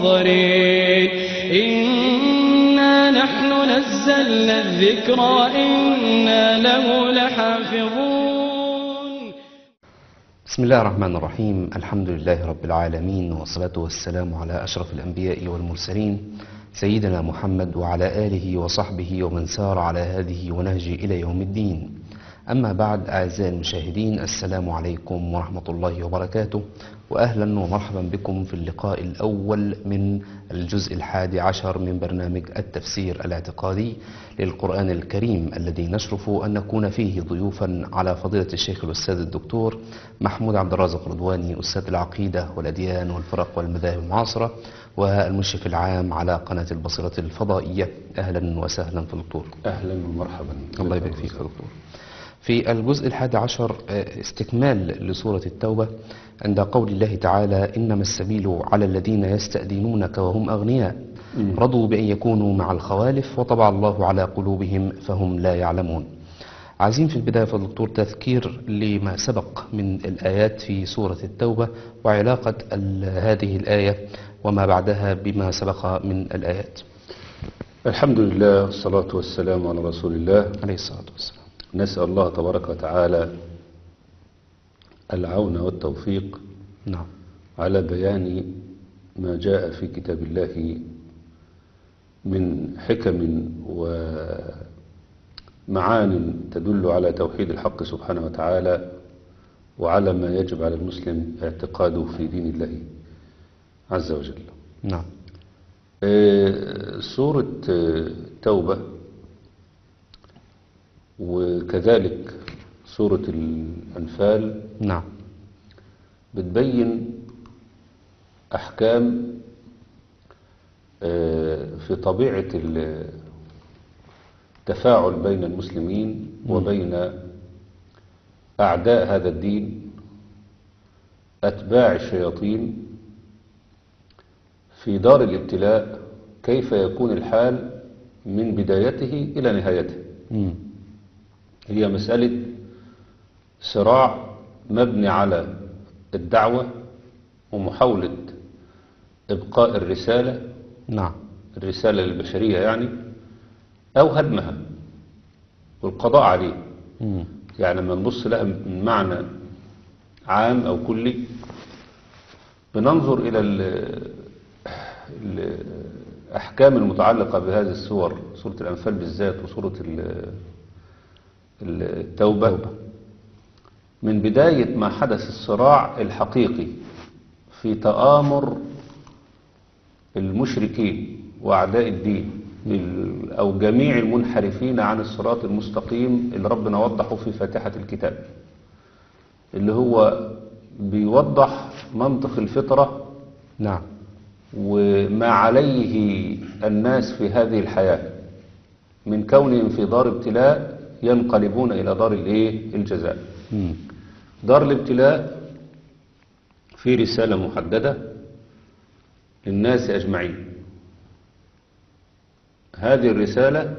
منصرين إنا نحن نزلنا الذكر وإنا له لحافظون بسم الله الرحمن الرحيم الحمد لله رب العالمين والصلاة والسلام على أشرف الأنبياء والمرسلين سيدنا محمد وعلى آله وصحبه ومن سار على هذه ونهجه إلى يوم الدين أما بعد أعزائي المشاهدين السلام عليكم ورحمة الله وبركاته وأهلا ومرحبا بكم في اللقاء الأول من الجزء الحادي عشر من برنامج التفسير الاعتقادي للقرآن الكريم الذي نشرف أن نكون فيه ضيوفا على فضيلة الشيخ الأستاذ الدكتور محمود عبد الرازق رضواني أستاذ العقيدة والأديان والفرق والمذاهب المعاصرة والمشرف العام على قناة البصيرة الفضائية أهلا وسهلا في الدكتور اهلا ومرحبا الله يبارك فيك يا دكتور في الجزء الحادي عشر آه، استكمال لسورة التوبة عند قول الله تعالى إنما السبيل على الذين يستأذنونك وهم أغنياء رضوا بأن يكونوا مع الخوالف وطبع الله على قلوبهم فهم لا يعلمون عايزين في البداية يا دكتور تذكير لما سبق من الآيات في سورة التوبة وعلاقة ال- هذه الآية وما بعدها بما سبق من الآيات الحمد لله والصلاة والسلام على رسول الله عليه الصلاة والسلام نسأل الله تبارك وتعالى العون والتوفيق نعم على بيان ما جاء في كتاب الله من حكم ومعان تدل على توحيد الحق سبحانه وتعالى وعلى ما يجب على المسلم اعتقاده في دين الله عز وجل نعم آه، سورة آه، توبة وكذلك سورة الأنفال نعم بتبين أحكام آه، في طبيعة التفاعل بين المسلمين وبين أعداء هذا الدين أتباع الشياطين في دار الابتلاء كيف يكون الحال من بدايته إلى نهايته مم. هي مسألة صراع مبني على الدعوة ومحاولة إبقاء الرسالة نعم الرسالة البشرية يعني أو هدمها والقضاء عليه مم. يعني لما نبص لها من معنى عام أو كلي بننظر إلى ال- الأحكام المتعلقة بهذه السور سورة الأنفال بالذات وسورة ال- التوبة من بداية ما حدث الصراع الحقيقي في تآمر المشركين وأعداء الدين ال- أو جميع المنحرفين عن الصراط المستقيم اللي ربنا وضحه في فاتحة الكتاب اللي هو بيوضح منطق الفطرة نعم وما عليه الناس في هذه الحياة من كونهم في دار ابتلاء ينقلبون إلى دار الايه الجزاء مم. دار الابتلاء في رسالة محددة للناس أجمعين هذه الرسالة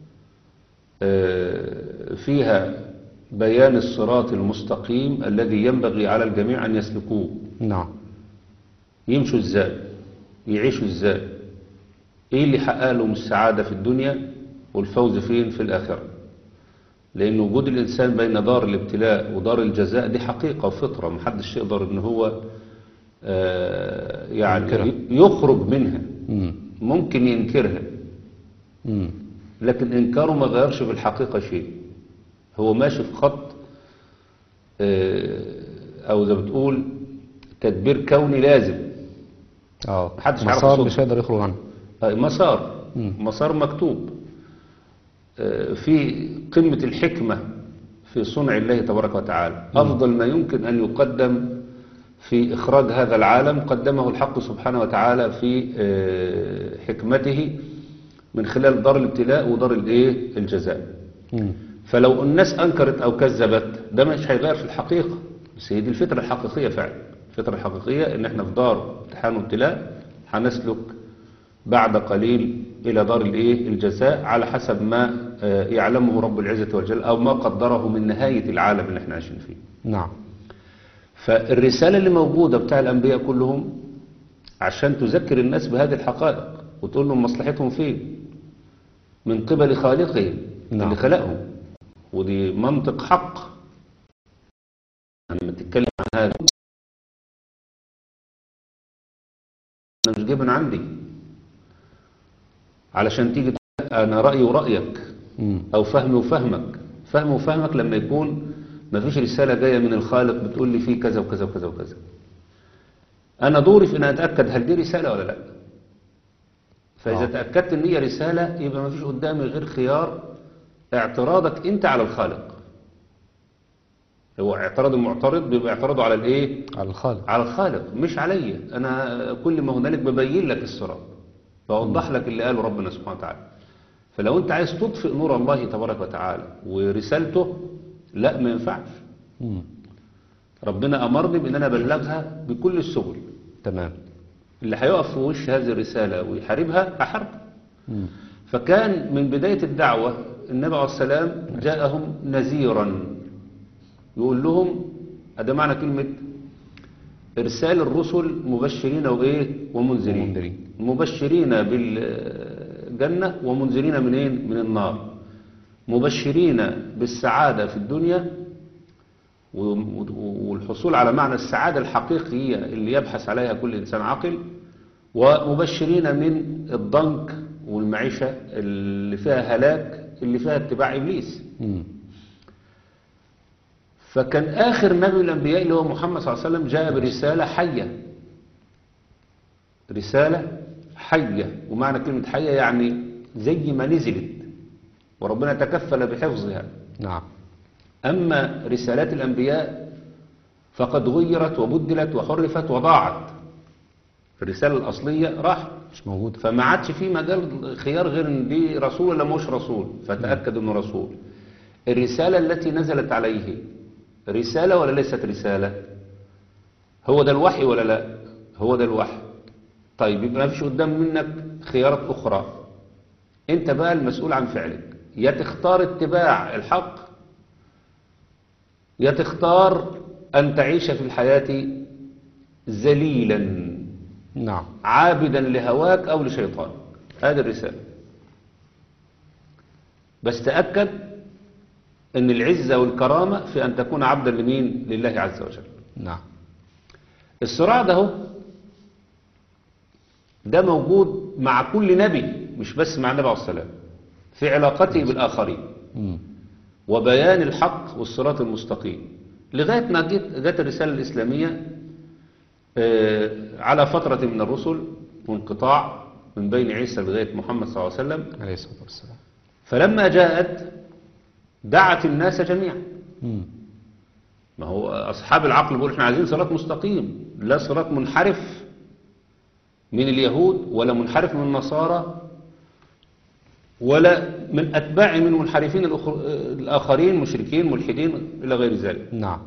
آه، فيها بيان الصراط المستقيم الذي ينبغي على الجميع أن يسلكوه نعم يمشوا ازاي يعيشوا ازاي ايه اللي حقق لهم السعادة في الدنيا والفوز فين في الآخرة لأن وجود الإنسان بين دار الابتلاء ودار الجزاء دي حقيقة وفطرة محدش يقدر إن هو آه، يعني يخرج منها مم. ممكن ينكرها مم. لكن إنكاره ما غيرش في الحقيقة شيء هو ماشي في خط آه، أو زي ما بتقول تدبير كوني لازم اه محدش يعرف مسار يصد. مش هيقدر يخرج عنه آه، مسار مسار مكتوب آه، في قمة الحكمة في صنع الله تبارك وتعالى أفضل ما يمكن أن يقدم في إخراج هذا العالم قدمه الحق سبحانه وتعالى في آه، حكمته من خلال دار الابتلاء ودار الايه الجزاء مم. فلو الناس أنكرت أو كذبت ده مش هيغير في الحقيقة بس هي دي الفطرة الحقيقية فعلا الفطرة الحقيقية إن احنا في دار امتحان وابتلاء هنسلك بعد قليل إلى دار الإيه الجزاء على حسب ما آه، يعلمه رب العزة والجل أو ما قدره من نهاية العالم اللي احنا عايشين فيه نعم فالرسالة اللي موجودة بتاع الأنبياء كلهم عشان تذكر الناس بهذه الحقائق وتقول لهم مصلحتهم فين من قبل خالقهم نعم. اللي خلقهم ودي منطق حق لما تتكلم عن هذا انا مش جايب من عندي علشان تيجي تقول انا رايي ورايك مم. او فهمي وفهمك فهم وفهمك لما يكون ما فيش رسالة جاية من الخالق بتقول لي فيه كذا وكذا وكذا وكذا انا دوري في ان اتأكد هل دي رسالة ولا لا فاذا آه. تأكدت ان هي رسالة يبقى ما فيش قدامي غير خيار اعتراضك انت على الخالق هو اعتراض المعترض بيبقى اعتراضه على الايه على الخالق على الخالق مش عليا انا كل ما هنالك ببين لك الصراط بوضح لك اللي قاله ربنا سبحانه وتعالى فلو انت عايز تطفئ نور الله تبارك وتعالى ورسالته لا ما ينفعش مم. ربنا امرني بان انا ابلغها بكل السبل تمام اللي هيقف في وش هذه الرساله ويحاربها احاربه مم. فكان من بدايه الدعوه النبي عليه السلام جاءهم نذيرا يقول لهم هذا معنى كلمه ارسال الرسل مبشرين وايه ومنذرين ومنذرين. مبشرين بالجنه ومنذرين منين من النار مبشرين بالسعاده في الدنيا و- والحصول على معنى السعاده الحقيقيه اللي يبحث عليها كل انسان عاقل ومبشرين من الضنك والمعيشه اللي فيها هلاك اللي فيها اتباع ابليس مم. فكان آخر نبي من الأنبياء اللي هو محمد صلى الله عليه وسلم جاء برسالة حية رسالة حية ومعنى كلمة حية يعني زي ما نزلت وربنا تكفل بحفظها نعم أما رسالات الأنبياء فقد غيرت وبدلت وحرفت وضاعت الرسالة الأصلية راحت مش موجود فما عادش في مجال خيار غير ان دي رسول ولا مش رسول فتأكد انه رسول الرسالة التي نزلت عليه رسالة ولا ليست رسالة هو ده الوحي ولا لا هو ده الوحي طيب يبقى ما فيش قدام منك خيارات اخرى انت بقى المسؤول عن فعلك يا تختار اتباع الحق يا تختار ان تعيش في الحياة ذليلا نعم عابدا لهواك أو لشيطان هذه الرسالة بس تأكد أن العزة والكرامة في أن تكون عبدا لمين لله عز وجل نعم الصراع ده هو ده موجود مع كل نبي مش بس مع النبي عليه السلام في علاقته بالآخرين مم. وبيان الحق والصراط المستقيم لغاية ما جت جت الرسالة الإسلامية آه، على فترة من الرسل وانقطاع من بين عيسى لغاية محمد صلى الله عليه وسلم عليه الصلاة والسلام فلما جاءت دعت الناس جميعا مم. ما هو أصحاب العقل بيقول احنا عايزين صراط مستقيم لا صراط منحرف من اليهود ولا منحرف من النصارى ولا من أتباع من المنحرفين الأخر- الآخرين مشركين ملحدين إلى غير ذلك نعم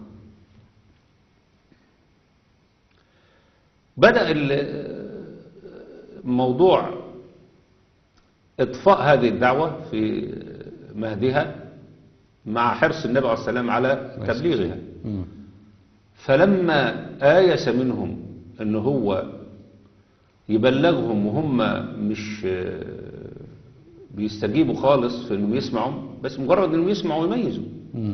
بدأ ال- موضوع إطفاء هذه الدعوة في مهدها مع حرص النبي عليه السلام على تبليغها مم. فلما آيس منهم أن هو يبلغهم وهم مش آه، بيستجيبوا خالص في أنهم يسمعوا بس مجرد أنهم يسمعوا ويميزوا مم.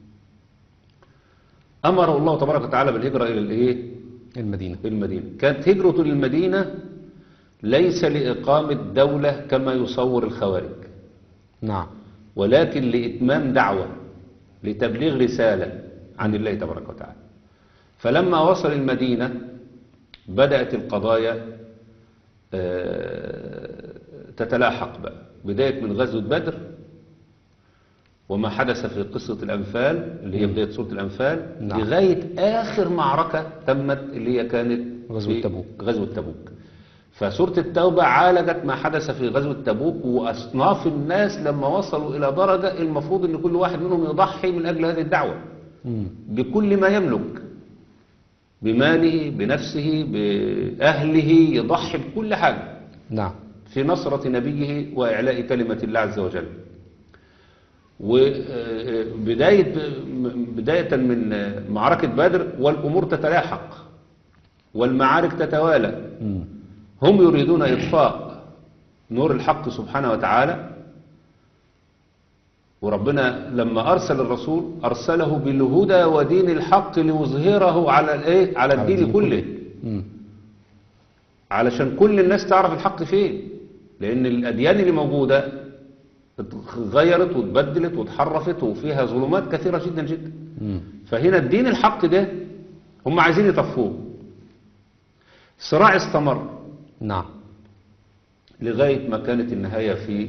أمر الله تبارك وتعالى بالهجرة إلى الإيه؟ المدينة المدينة كانت هجرة للمدينة ليس لإقامة دولة كما يصور الخوارج نعم ولكن لإتمام دعوة لتبليغ رسالة عن الله تبارك وتعالى فلما وصل المدينة بدأت القضايا آه، تتلاحق بقى بداية من غزوة بدر وما حدث في قصة الأنفال اللي هي بداية سورة الأنفال نعم. لغاية آخر معركة تمت اللي هي كانت غزوة في تبوك. غزوة تبوك فسورة التوبة عالجت ما حدث في غزوة تبوك وأصناف الناس لما وصلوا إلى درجة المفروض أن كل واحد منهم يضحي من أجل هذه الدعوة مم. بكل ما يملك بماله بنفسه بأهله يضحي بكل حاجة نعم في نصرة نبيه وإعلاء كلمة الله عز وجل وبداية بداية من معركة بدر والأمور تتلاحق والمعارك تتوالى مم. هم يريدون إطفاء نور الحق سبحانه وتعالى وربنا لما أرسل الرسول أرسله بالهدى ودين الحق ليظهره على الإيه على الدين الدين كله مم. علشان كل الناس تعرف الحق فين لأن الأديان اللي موجودة اتغيرت واتبدلت واتحرفت وفيها ظلمات كثيرة جدا جدا مم. فهنا الدين الحق ده هم عايزين يطفوه صراع استمر نعم لغاية ما كانت النهاية في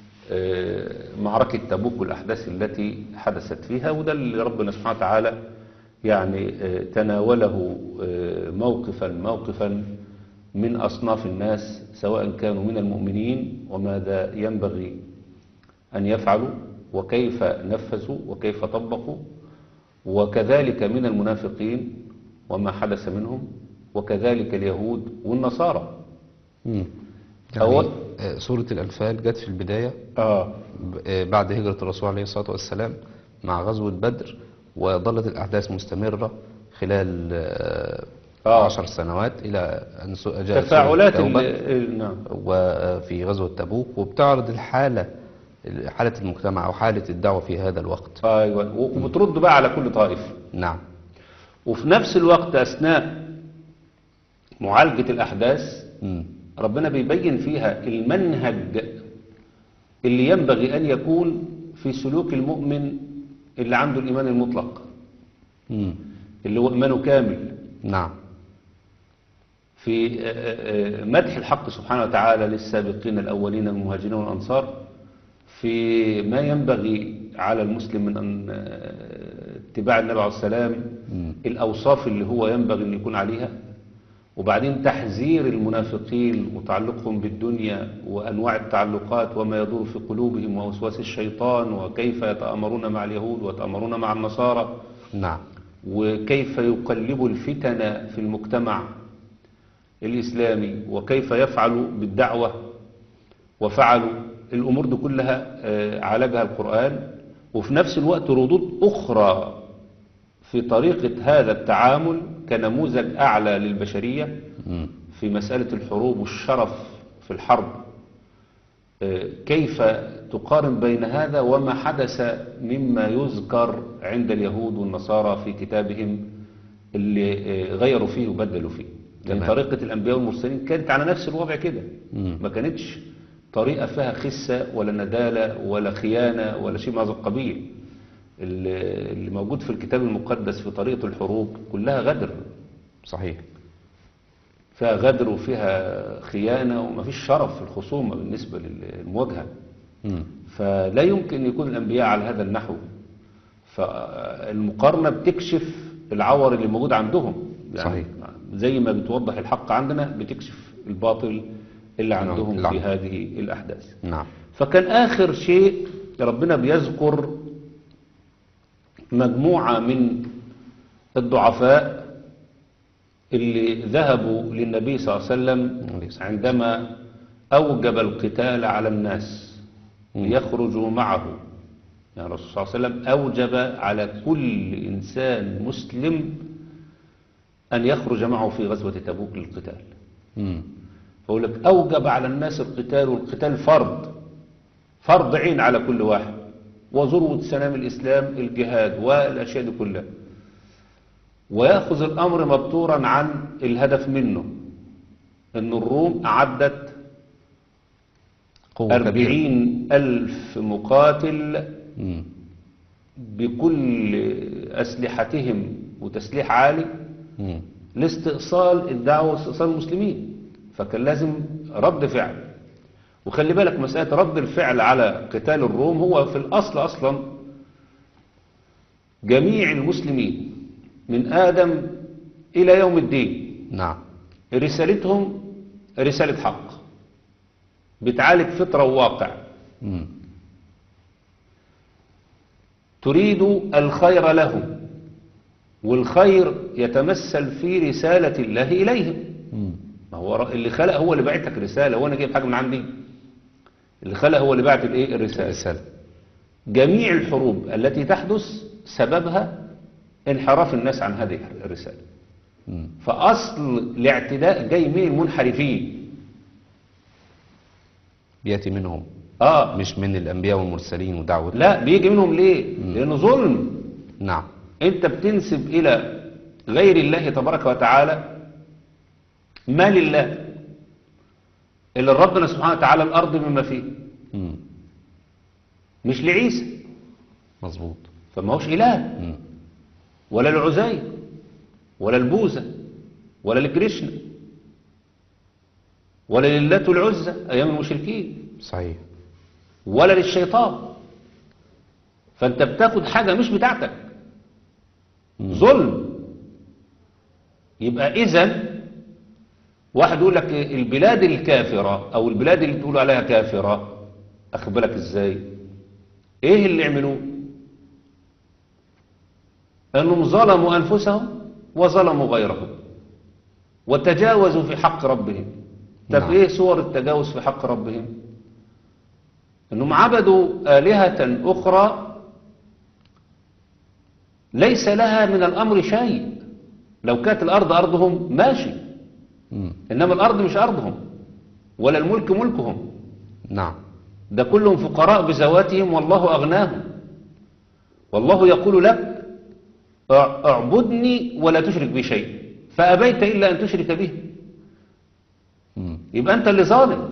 آه، معركة تبوك والأحداث التي حدثت فيها وده اللي ربنا سبحانه وتعالى يعني آه، تناوله آه، موقفا موقفا من أصناف الناس سواء كانوا من المؤمنين وماذا ينبغي أن يفعلوا وكيف نفذوا وكيف طبقوا وكذلك من المنافقين وما حدث منهم وكذلك اليهود والنصارى مم. أول- يعني آه، سورة الأنفال جت في البداية آه ب- آه، بعد هجرة الرسول عليه الصلاة والسلام مع غزوة بدر وظلت الأحداث مستمرة خلال آه، آه. عشر سنوات إلى أن سو- جاءت سورة تفاعلات التوبة ال- ال- نعم وفي غزوة تبوك وبتعرض الحالة حالة المجتمع أو حالة الدعوة في هذا الوقت ايوه وبترد بقى على كل طائفه نعم وفي نفس الوقت اثناء معالجه الاحداث مم. ربنا بيبين فيها المنهج اللي ينبغي ان يكون في سلوك المؤمن اللي عنده الايمان المطلق مم. اللي هو ايمانه كامل نعم في آه، آه، مدح الحق سبحانه وتعالى للسابقين الأولين المهاجرين والأنصار في ما ينبغي على المسلم من أن آه، اتباع النبي عليه السلام الأوصاف اللي هو ينبغي أن يكون عليها وبعدين تحذير المنافقين وتعلقهم بالدنيا وأنواع التعلقات وما يدور في قلوبهم ووسواس الشيطان وكيف يتأمرون مع اليهود ويتأمرون مع النصارى نعم وكيف يقلب الفتن في المجتمع الإسلامي وكيف يفعل بالدعوة وفعلوا الأمور دي كلها آه، عالجها القرآن وفي نفس الوقت ردود أخرى في طريقة هذا التعامل كنموذج أعلى للبشرية مم. في مسألة الحروب والشرف في الحرب آه، كيف تقارن بين هذا وما حدث مما يذكر عند اليهود والنصارى في كتابهم اللي آه، غيروا فيه وبدلوا فيه لأن تمام. طريقة الأنبياء والمرسلين كانت على نفس الوضع كده مم. ما كانتش طريقة فيها خسة ولا ندالة ولا خيانة ولا شيء من هذا القبيل اللي اللي موجود في الكتاب المقدس في طريقة الحروب كلها غدر صحيح فيها غدر وفيها خيانة ومفيش شرف في الخصومة بالنسبة للمواجهة مم. فلا يمكن يكون الأنبياء على هذا النحو فالمقارنة بتكشف العور اللي موجود عندهم صحيح. زي ما بتوضح الحق عندنا بتكشف الباطل اللي نعم، عندهم اللي في عندهم. هذه الأحداث نعم فكان آخر شيء ربنا بيذكر مجموعة من الضعفاء اللي ذهبوا للنبي صلى الله عليه وسلم عليه الصلاة عندما أوجب القتال على الناس ليخرجوا معه يعني الرسول صلى الله عليه وسلم أوجب على كل إنسان مسلم أن يخرج معه في غزوة تبوك للقتال مم. فأقول لك أوجب على الناس القتال والقتال فرض فرض عين على كل واحد وذروة سنام الإسلام الجهاد والأشياء دي كلها ويأخذ الأمر مبتورا عن الهدف منه أن الروم أعدت قوة كبيرة أربعين ألف مقاتل مم. بكل أسلحتهم وتسليح عالي مم. لاستئصال الدعوة واستئصال المسلمين فكان لازم رد فعل وخلي بالك مسألة رد الفعل على قتال الروم هو في الأصل أصلا جميع المسلمين من آدم إلى يوم الدين نعم رسالتهم رسالة حق بتعالج فطرة وواقع مم. تريد الخير لهم والخير يتمثل في رسالة الله إليهم مم. ما هو ر- اللي خلق هو اللي باعت لك رسالة وانا جايب حاجة من عندي اللي خلق هو اللي باعت الايه الرسالة رسالة جميع الحروب التي تحدث سببها انحراف الناس عن هذه الرسالة مم. فأصل الاعتداء جاي من المنحرفين بيأتي منهم اه مش من الأنبياء والمرسلين ودعوة لا بيجي منهم ليه لانه ظلم نعم انت بتنسب الى غير الله تبارك وتعالى ما لله اللي ربنا سبحانه وتعالى الارض بما فيه مم. مش لعيسى مظبوط فما هوش اله مم. ولا العزير ولا البوذا ولا الكريشنا ولا للات والعزى ايام المشركين صحيح ولا للشيطان فانت بتاخد حاجة مش بتاعتك ظلم يبقى اذا واحد يقول لك البلاد الكافرة او البلاد اللي تقول عليها كافرة اخد بالك ازاي ايه اللي عملوه انهم ظلموا انفسهم وظلموا غيرهم وتجاوزوا في حق ربهم طب نعم. ايه صور التجاوز في حق ربهم انهم عبدوا آلهة اخرى ليس لها من الامر شيء لو كانت الارض ارضهم ماشي مم. انما الارض مش ارضهم ولا الملك ملكهم نعم ده كلهم فقراء بذواتهم والله اغناهم والله يقول لك اع- اعبدني ولا تشرك بي شيء فابيت الا ان تشرك به مم. يبقى انت اللي ظالم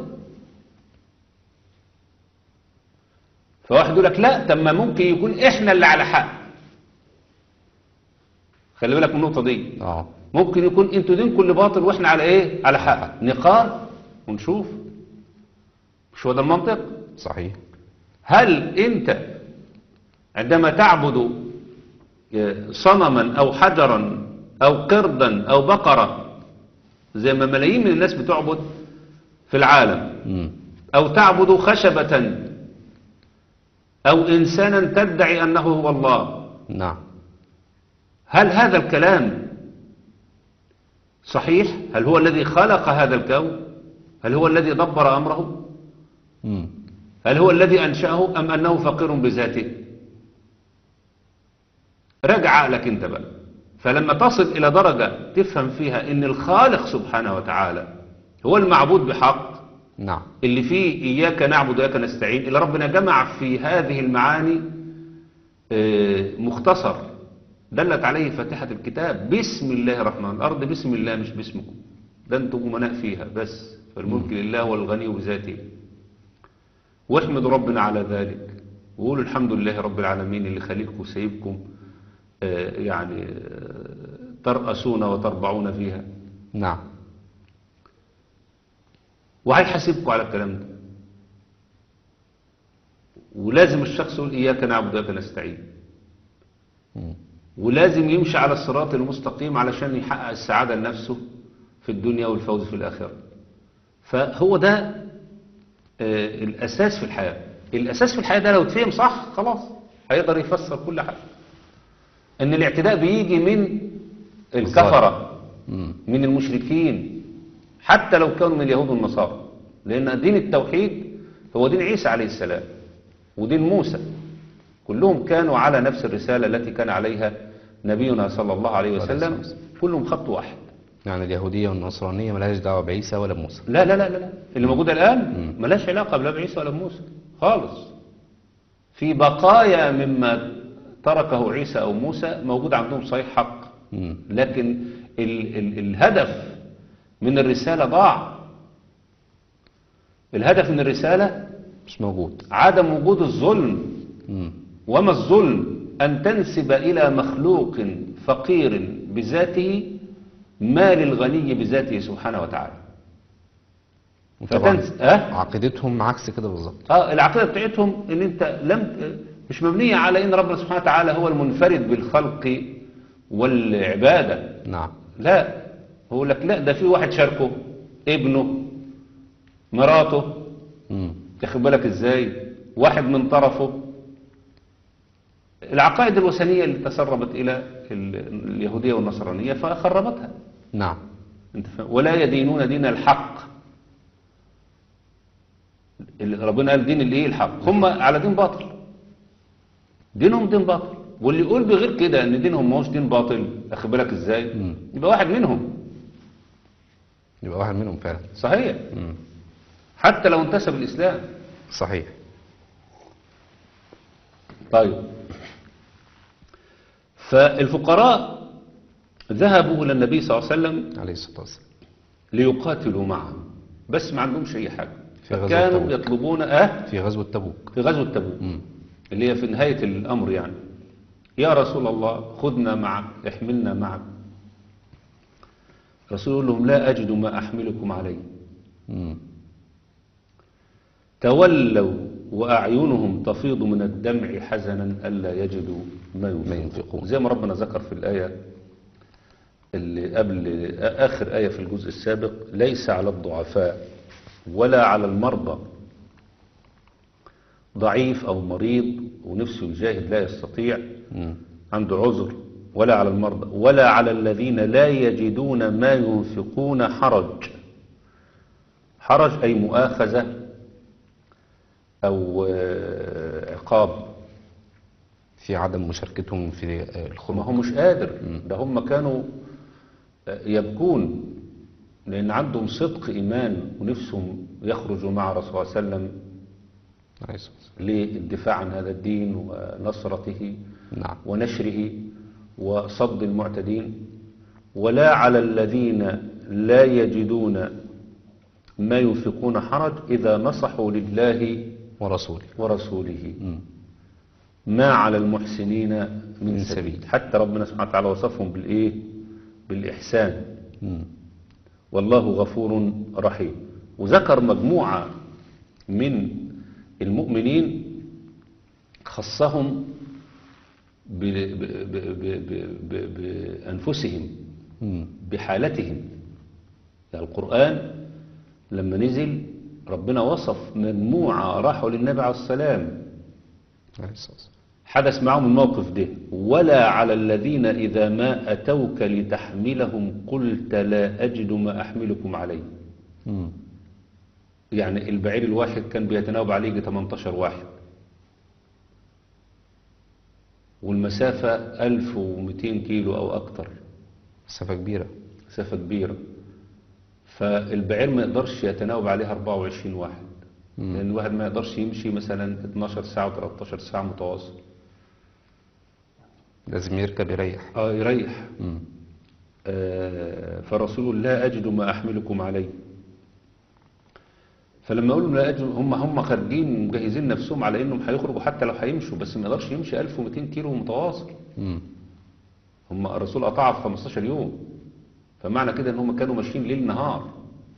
فواحد يقول لك لا طب ما ممكن يكون احنا اللي على حق خلي بالك من النقطه دي اه ممكن يكون انتوا دينكم اللي باطل واحنا على ايه على حق نقار ونشوف مش هو ده المنطق صحيح هل انت عندما تعبد صنما او حجرا او قردا او بقرة زي ما ملايين من الناس بتعبد في العالم مم. او تعبد خشبة او انسانا تدعي انه هو الله نعم هل هذا الكلام صحيح هل هو الذي خلق هذا الكون هل هو الذي دبر امره مم. هل هو الذي أنشأه أم أنه فقير بذاته راجع عقلك انت بقى فلما تصل إلى درجة تفهم فيها أن الخالق سبحانه وتعالى هو المعبود بحق نعم اللي فيه إياك نعبد وإياك نستعين اللي ربنا جمع في هذه المعاني آه، مختصر دلت عليه فاتحة الكتاب بسم الله الرحمن الأرض بسم الله مش باسمكم ده انتم أمناء فيها بس فالملك لله والغني بذاته واحمدوا ربنا على ذلك وقولوا الحمد لله رب العالمين اللي خليكم وسايبكم آه، يعني آه، ترأسون وتربعون فيها نعم وهيحاسبكم على الكلام ده ولازم الشخص يقول إياك نعبد وإياك نستعين مم. ولازم يمشي على الصراط المستقيم علشان يحقق السعادة لنفسه في الدنيا والفوز في الآخرة فهو ده آه، الأساس في الحياة الأساس في الحياة ده لو اتفهم صح خلاص هيقدر يفسر كل حاجة ان الاعتداء بيجي من الكفرة مم. من المشركين حتى لو كانوا من اليهود والنصارى لأن دين التوحيد هو دين عيسى عليه السلام ودين موسى كلهم كانوا على نفس الرسالة التي كان عليها نبينا صلى الله عليه وسلم كلهم خط واحد يعني اليهودية والنصرانية ملهاش دعوة بعيسى ولا بموسى لا لا لا لا لا. اللي موجودة الآن ملاش علاقة لا بعيسى ولا بموسى خالص في بقايا مما تركه عيسى أو موسى موجود عندهم صحيح حق مم. لكن ال ال الهدف من الرسالة ضاع الهدف من الرسالة مش موجود عدم وجود الظلم مم. وما الظلم أن تنسب إلى مخلوق فقير بذاته ما للغني بذاته سبحانه وتعالى وطبعا فتنس- أه؟ عقيدتهم عكس كده بالظبط اه العقيدة بتاعتهم ان انت لم مش مبنية على ان ربنا سبحانه وتعالى هو المنفرد بالخلق والعبادة نعم لا هو لك لا ده في واحد شاركه ابنه مراته مم. تاخد بالك ازاي واحد من طرفه العقائد الوثنية اللي تسربت الى ال- اليهودية والنصرانية فخربتها نعم انت فاهم؟ ولا يدينون دين الحق اللي ربنا قال دين الايه الحق هم على دين باطل دينهم دين باطل واللي يقول بغير كده ان دينهم ما هوش دين باطل اخد بالك ازاي مم. يبقى واحد منهم يبقى واحد منهم فعلا صحيح مم. حتى لو انتسب الإسلام صحيح طيب فالفقراء ذهبوا إلى النبي صلى الله عليه وسلم عليه الصلاة والسلام ليقاتلوا معه بس ما عندهمش أي حاجة في غزوة كانوا تبوك. يطلبون أه في غزوة تبوك في غزوة تبوك مم. اللي هي في نهاية الأمر يعني يا رسول الله خذنا معك احملنا معك الرسول يقول لهم لا أجد ما أحملكم عليه مم. تولوا وأعينهم تفيض من الدمع حزنا ألا يجدوا ما ينفقون, ما ينفقون. زي ما ربنا ذكر في الآية اللي قبل آخر آية في الجزء السابق ليس على الضعفاء ولا على المرضى ضعيف أو مريض ونفسه يجاهد لا يستطيع مم. عنده عذر ولا على المرضى ولا على الذين لا يجدون ما ينفقون حرج حرج أي مؤاخذة أو آه، عقاب في عدم مشاركتهم في آه، ما الخروج هو مش قادر ده هم كانوا آه، يبكون لأن عندهم صدق إيمان ونفسهم يخرجوا مع رسول الله صلى الله عليه وسلم عليه الصلاة والسلام. للدفاع عن هذا الدين ونصرته نعم ونشره وصد المعتدين ولا على الذين لا يجدون ما ينفقون حرج إذا نصحوا لله ورسوله ورسوله مم. ما على المحسنين من من سبيل سبيل. حتى ربنا سبحانه وتعالى وصفهم بالإيه بالإحسان مم. والله غفور رحيم وذكر مجموعة من المؤمنين خصهم ب- ب- ب- ب- ب- ب- بأنفسهم مم. بحالتهم يعني القرآن لما نزل ربنا وصف مجموعة راحوا للنبي عليه السلام عليه الصلاة والسلام. حدث معهم الموقف ده ولا على الذين إذا ما أتوك لتحملهم قلت لا أجد ما أحملكم عليه مم. يعني البعير الواحد كان بيتناوب عليه يجي 18 واحد والمسافة 1200 كيلو أو أكتر مسافة كبيرة مسافة كبيرة فالبعير ما يقدرش يتناوب عليها 24 واحد لأن الواحد ما يقدرش يمشي مثلا 12 ساعة و13 ساعة متواصل لازم يركب يريح اه يريح مم. آه، فرسول لا أجد ما أحملكم عليه فلما يقولوا لا أجد هم هم خارجين مجهزين نفسهم على إنهم هيخرجوا حتى لو هيمشوا بس ما يقدرش يمشي 1200 كيلو متواصل مم. هم الرسول قطعها في 15 يوم فمعنى كده إن هم كانوا ماشيين ليل نهار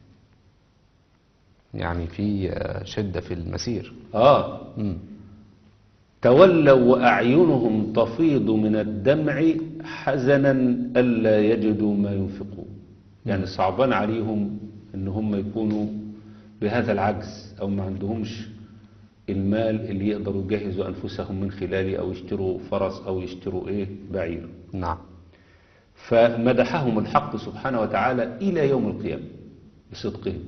يعني في آه، شدة في المسير آه مم. تولوا وأعينهم تفيض من الدمع حزنا ألا يجدوا ما ينفقون يعني صعبان عليهم إن هم يكونوا بهذا العجز أو ما عندهمش المال اللي يقدروا يجهزوا أنفسهم من خلاله أو يشتروا فرس أو يشتروا إيه بعير نعم فمدحهم الحق سبحانه وتعالى إلى يوم القيامة بصدقهم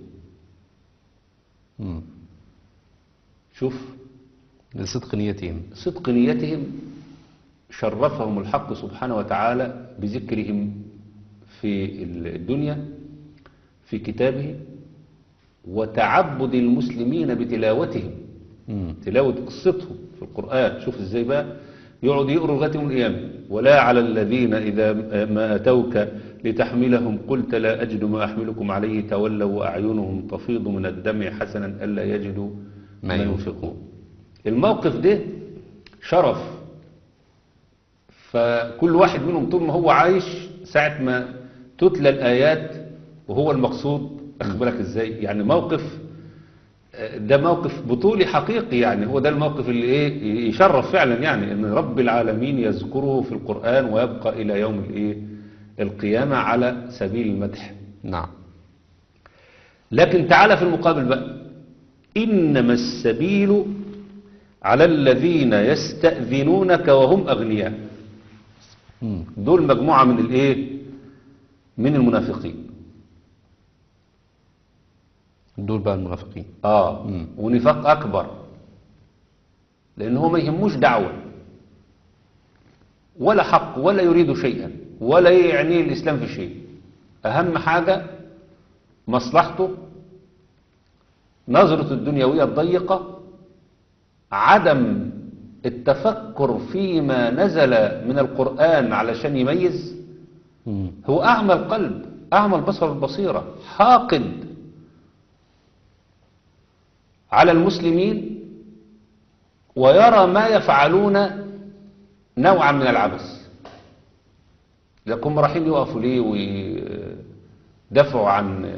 مم. شوف لصدق نيتهم صدق نيتهم شرفهم الحق سبحانه وتعالى بذكرهم في الدنيا في كتابه وتعبد المسلمين بتلاوتهم مم. تلاوة قصتهم في القرآن شوف ازاي بقى يقعد يقروا لغاية يوم القيامة ولا على الذين إذا ما أتوك لتحملهم قلت لا أجد ما أحملكم عليه تولوا وأعينهم تفيض من الدمع حسنا ألا يجدوا ما ما ينفقون الموقف ده شرف فكل واحد منهم طول ما هو عايش ساعة ما تتلى الآيات وهو المقصود أخد بالك إزاي يعني موقف آه، ده موقف بطولي حقيقي يعني هو ده الموقف اللي إيه يشرف فعلا يعني إن رب العالمين يذكره في القرآن ويبقى إلى يوم الإيه القيامة على سبيل المدح نعم لكن تعالى في المقابل بقى إنما السبيل على الذين يستأذنونك وهم أغنياء مم. دول مجموعة من الإيه من المنافقين دول بقى المنافقين آه مم. ونفاق أكبر لأن هو ما يهموش دعوة ولا حق ولا يريد شيئا ولا يعنيه الإسلام في شيء أهم حاجة مصلحته نظرة الدنيوية الضيقة عدم التفكر فيما نزل من القرآن علشان يميز مم. هو أعمى القلب أعمى البصر والبصيرة حاقد على المسلمين ويرى ما يفعلون نوعا من العبث لكم رايحين يقفوا ليه ويدافعوا عن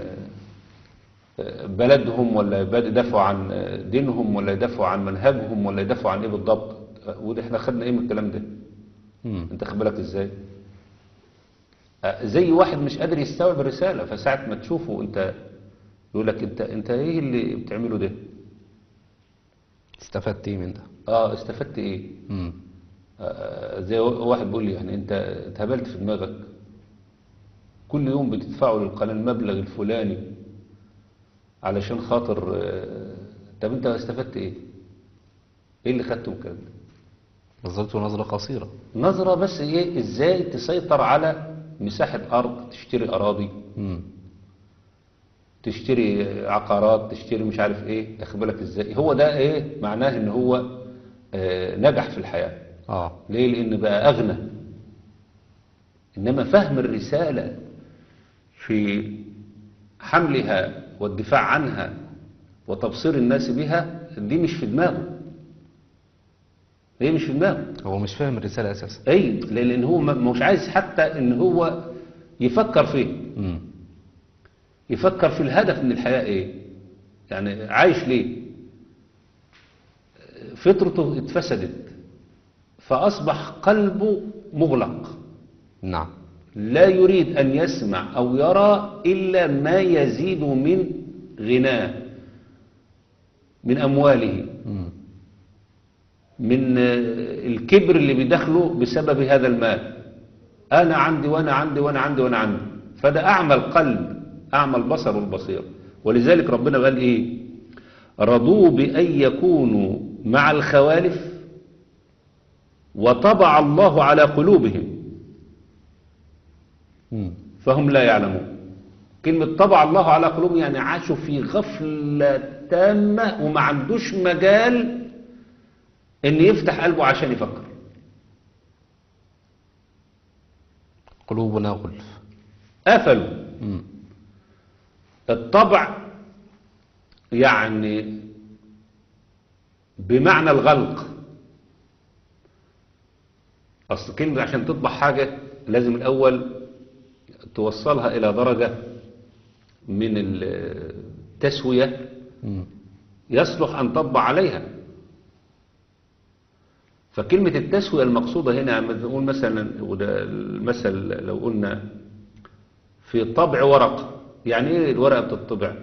بلدهم ولا يدافعوا عن دينهم ولا يدافعوا عن منهجهم ولا يدافعوا عن ايه بالضبط وده احنا خدنا ايه من الكلام ده مم. انت خد بالك ازاي آه، زي واحد مش قادر يستوعب الرسالة فساعة ما تشوفه انت يقول لك انت انت ايه اللي بتعمله ده استفدت ايه من ده اه استفدت ايه مم. آه، زي واحد بيقول لي يعني انت اتهبلت في دماغك كل يوم بتدفعوا للقناة المبلغ الفلاني علشان خاطر آه، طب انت استفدت ايه ايه اللي خدته من الكلام ده نظرته نظرة قصيرة نظرة بس ايه ازاي تسيطر على مساحة ارض تشتري اراضي مم. تشتري عقارات تشتري مش عارف ايه اخد بالك ازاي هو ده ايه معناه ان هو آه، نجح في الحياة اه ليه لان بقى اغنى انما فهم الرسالة في حملها والدفاع عنها وتبصير الناس بها دي مش في دماغه هي مش في دماغه هو مش فاهم الرسالة اساسا اي لان هو ما- مش عايز حتى ان هو يفكر فيه مم. يفكر في الهدف من الحياة ايه يعني عايش ليه فطرته اتفسدت فأصبح قلبه مغلق نعم لا يريد أن يسمع أو يرى إلا ما يزيد من غناه من أمواله مم. من آه، الكبر اللي بيدخله بسبب هذا المال أنا عندي وأنا عندي وأنا عندي وأنا عندي فده أعمى القلب أعمى البصر والبصير ولذلك ربنا قال إيه رضوا بأن يكونوا مع الخوالف وطبع الله على قلوبهم مم. فهم لا يعلمون كلمة طبع الله على قلوبهم يعني عاشوا في غفلة تامة وما عندوش مجال ان يفتح قلبه عشان يفكر قلوبنا غلف قفلوا مم. الطبع يعني بمعنى الغلق أصل كلمة عشان تطبع حاجة لازم الأول توصلها إلى درجة من التسوية مم. يصلح أن تطبع عليها فكلمة التسوية المقصودة هنا لما نقول مثلا وده المثل لو قلنا في طبع ورقة يعني ايه الورقة بتطبع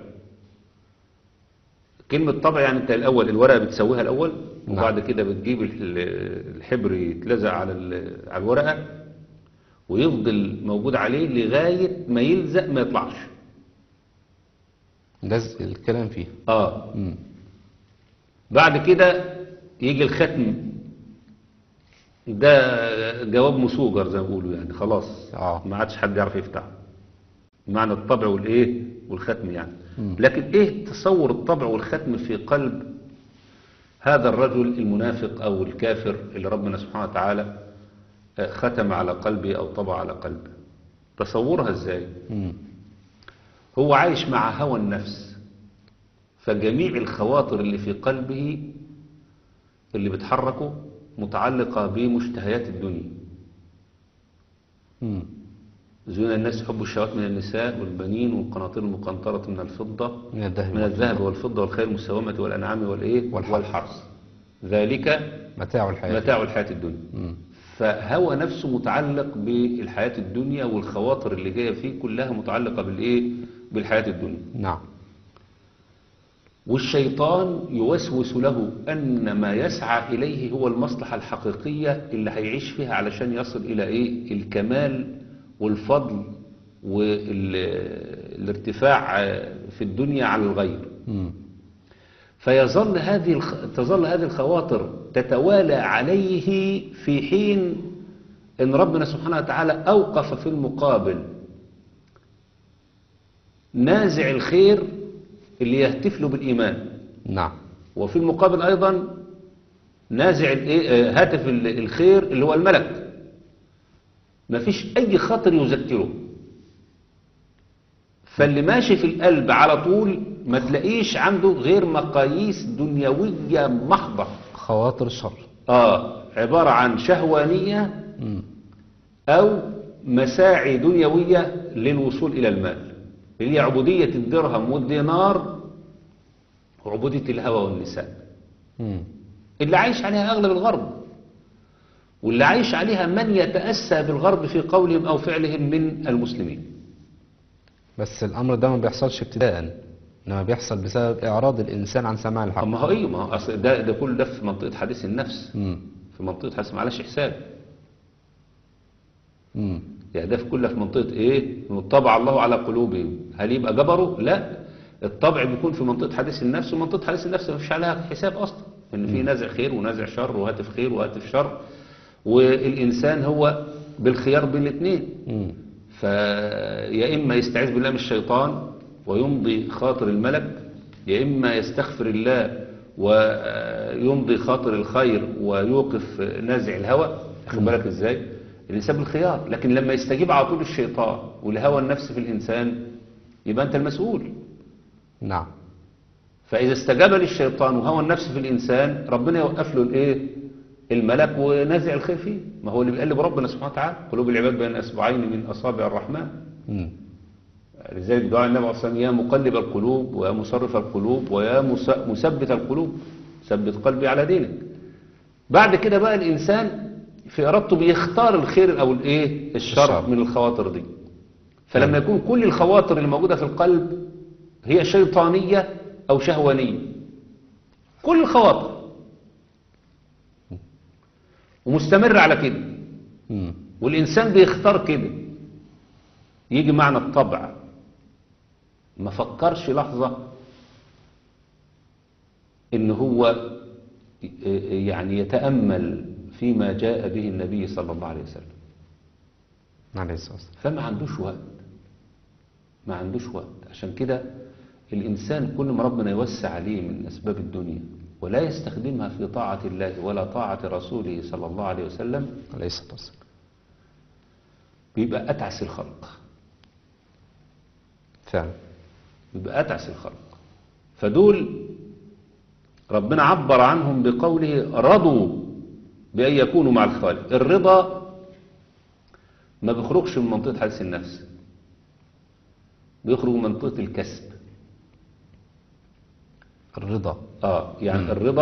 كلمة طبع يعني انت الأول الورقة بتسويها الأول نعم. وبعد كده بتجيب ال- الحبر يتلزق على ال- على الورقة ويفضل موجود عليه لغاية ما يلزق ما يطلعش لزق الكلام فيه اه مم. بعد كده يجي الختم ده جواب مسوجر زي ما بيقولوا يعني خلاص آه. ما عادش حد يعرف يفتحه معنى الطبع والايه والختم يعني مم. لكن ايه تصور الطبع والختم في قلب هذا الرجل المنافق او الكافر اللي ربنا سبحانه وتعالى آه، ختم على قلبه او طبع على قلبه تصورها ازاي مم. هو عايش مع هوى النفس فجميع الخواطر اللي في قلبه اللي بتحركه متعلقة بمشتهيات الدنيا مم. زين الناس حب الشهوات من النساء والبنين والقناطير المقنطرة من الفضة من الذهب من والفضة. الذهب والفضة والخيل المسومة والأنعام والإيه والحرث. والحرث ذلك متاع الحياة متاع الحياة الدنيا مم. فهوى نفسه متعلق بالحياة الدنيا والخواطر اللي جاية فيه كلها متعلقة بالإيه بالحياة الدنيا نعم والشيطان يوسوس له أن ما يسعى إليه هو المصلحة الحقيقية اللي هيعيش فيها علشان يصل إلى إيه الكمال والفضل والارتفاع في الدنيا على الغير مم. فيظل هذه الخ... تظل هذه الخواطر تتوالى عليه في حين ان ربنا سبحانه وتعالى اوقف في المقابل نازع الخير اللي يهتف له بالإيمان نعم وفي المقابل أيضا نازع الإيه- آه، هاتف ال- الخير اللي هو الملك مفيش أي خطر يذكره فاللي ماشي في القلب على طول ما تلاقيش عنده غير مقاييس دنيوية محضة خواطر الشر آه عبارة عن شهوانية مم. أو مساعي دنيوية للوصول إلى المال اللي هي عبودية الدرهم والدينار وعبودية الهوى والنساء مم. اللي عايش عليها أغلب الغرب واللي عايش عليها من يتأسى بالغرب في قولهم أو فعلهم من المسلمين بس الأمر ده ما بيحصلش ابتداء إنما بيحصل بسبب إعراض الإنسان عن سماع الحق ما هو ايوه ما هو اصل ده ده كل ده في منطقه حديث النفس مم. في منطقه حديث معلش حساب مم. يعني ده في كله في منطقه ايه إنه طبع الله على قلوبهم هل يبقى جبره لا الطبع بيكون في منطقه حديث النفس ومنطقه حديث النفس ما فيش عليها حساب اصلا ان في نازع خير ونازع شر وهاتف خير وهاتف شر والانسان هو بالخيار بين الاثنين مم. فيا إما يستعيذ بالله من الشيطان ويمضي خاطر الملك يا إما يستغفر الله ويمضي خاطر الخير ويوقف نازع الهوى خد بالك إزاي الإنسان بالخيار لكن لما يستجيب على طول الشيطان والهوى النفس في الإنسان يبقى أنت المسؤول نعم فإذا استجاب للشيطان وهوى النفس في الإنسان ربنا يوقف له الإيه الملك ونازع الخير فيه ما هو اللي بيقلب ربنا سبحانه وتعالى قلوب العباد بين أصبعين من أصابع الرحمن مم. لذلك دعاء النبي عليه الصلاة والسلام يا مقلب القلوب ويا مصرف القلوب ويا مس- مثبت القلوب ثبت قلبي على دينك بعد كده بقى الإنسان في إرادته بيختار الخير أو الإيه الشر الشر. من الخواطر دي فلما يكون كل الخواطر اللي موجودة في القلب هي شيطانية أو شهوانية كل الخواطر ومستمر على كده مم. والإنسان بيختار كده يجي معنى الطبع ما فكرش لحظة إن هو يعني يتأمل فيما جاء به النبي صلى الله عليه وسلم عليه الصلاة والسلام فما عندوش وقت ما عندوش وقت عشان كده الإنسان كل ما ربنا يوسع عليه من أسباب الدنيا ولا يستخدمها في طاعة الله ولا طاعة رسوله صلى الله عليه وسلم عليه الصلاة والسلام بيبقى أتعس الخلق فعلا يبقى أتعس الخلق فدول ربنا عبر عنهم بقوله رضوا بأن يكونوا مع الخالق الرضا ما بيخرجش من منطقة حديث النفس بيخرج من منطقة الكسب الرضا آه يعني الرضا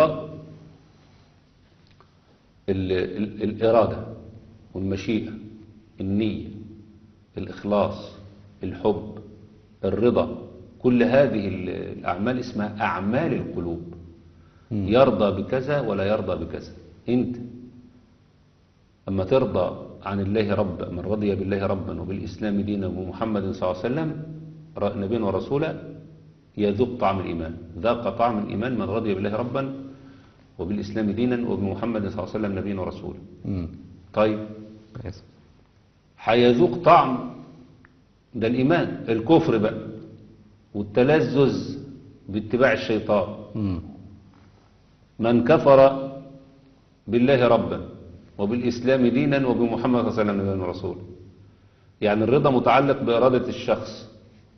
ال ال الإرادة والمشيئة النية الإخلاص الحب الرضا كل هذه ال- الأعمال اسمها أعمال القلوب يرضى بكذا ولا يرضى بكذا أنت أما ترضى عن الله ربا من رضي بالله ربا وبالإسلام دينا ومحمد صلى الله عليه وسلم ر- نبيا ورسولا يذوق طعم الإيمان ذاق طعم الإيمان من رضي بالله ربا وبالإسلام دينا وبمحمد صلى الله عليه وسلم نبيا ورسولا مم. طيب كويس. هيذوق طعم ده الإيمان الكفر بقى والتلذذ باتباع الشيطان مم. من كفر بالله ربا وبالإسلام دينا وبمحمد صلى الله عليه وسلم نبيا ورسولا يعني الرضا متعلق بإرادة الشخص